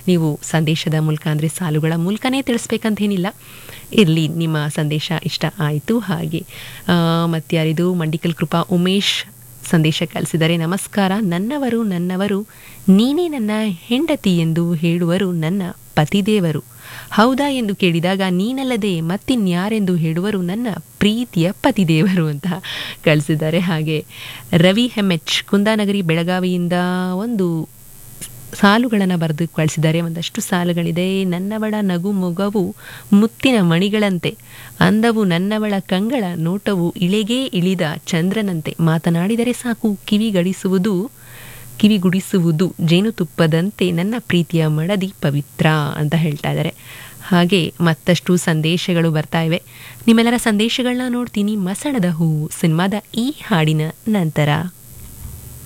ನೀವು ಸಂದೇಶದ ಮೂಲಕ ಅಂದರೆ ಸಾಲುಗಳ ಮೂಲಕನೇ ತಿಳಿಸ್ಬೇಕಂತೇನಿಲ್ಲ ಇರಲಿ ನಿಮ್ಮ ಸಂದೇಶ ಇಷ್ಟ ಆಯಿತು ಹಾಗೆ ಆ, ಮತ್ಯಾರಿದು ಮಂಡಿಕಲ್ ಕೃಪಾ ಉಮೇಶ್ ಸಂದೇಶ ಕಳಿಸಿದರೆ ನಮಸ್ಕಾರ ನನ್ನವರು ನನ್ನವರು ನೀನೇ ನನ್ನ ಹೆಂಡತಿ ಎಂದು ಹೇಳುವರು ನನ್ನ ಪತಿದೇವರು ಹೌದಾ ಎಂದು ಕೇಳಿದಾಗ ನೀನಲ್ಲದೆ ಮತ್ತಿನ್ಯಾರೆಂದು ಹೇಳುವರು ನನ್ನ ಪ್ರೀತಿಯ ಪತಿದೇವರು ಅಂತ ಕಳಿಸಿದ್ದಾರೆ ಹಾಗೆ ರವಿ ಹೆಮ್ಮೆಚ್ ಕುಂದಾನಗರಿ ಬೆಳಗಾವಿಯಿಂದ ಒಂದು ಸಾಲುಗಳನ್ನು ಬರೆದು ಕಳಿಸಿದ್ದಾರೆ ಒಂದಷ್ಟು ಸಾಲುಗಳಿದೆ ನನ್ನವಳ ನಗು ಮೊಗವು ಮುತ್ತಿನ ಮಣಿಗಳಂತೆ ಅಂದವು ನನ್ನವಳ ಕಂಗಳ ನೋಟವು ಇಳೆಗೇ ಇಳಿದ ಚಂದ್ರನಂತೆ ಮಾತನಾಡಿದರೆ ಸಾಕು ಕಿವಿಗಡಿಸುವುದು ಕಿವಿಗುಡಿಸುವುದು ಜೇನುತುಪ್ಪದಂತೆ ನನ್ನ ಪ್ರೀತಿಯ ಮಡದಿ ಪವಿತ್ರ ಅಂತ ಹೇಳ್ತಾ ಇದ್ದಾರೆ ಹಾಗೆ ಮತ್ತಷ್ಟು ಸಂದೇಶಗಳು ಬರ್ತಾ ಇವೆ ನಿಮ್ಮೆಲ್ಲರ ಸಂದೇಶಗಳನ್ನ ನೋಡ್ತೀನಿ ಮಸಣದ ಹೂವು ಸಿನಿಮಾದ ಈ ಹಾಡಿನ ನಂತರ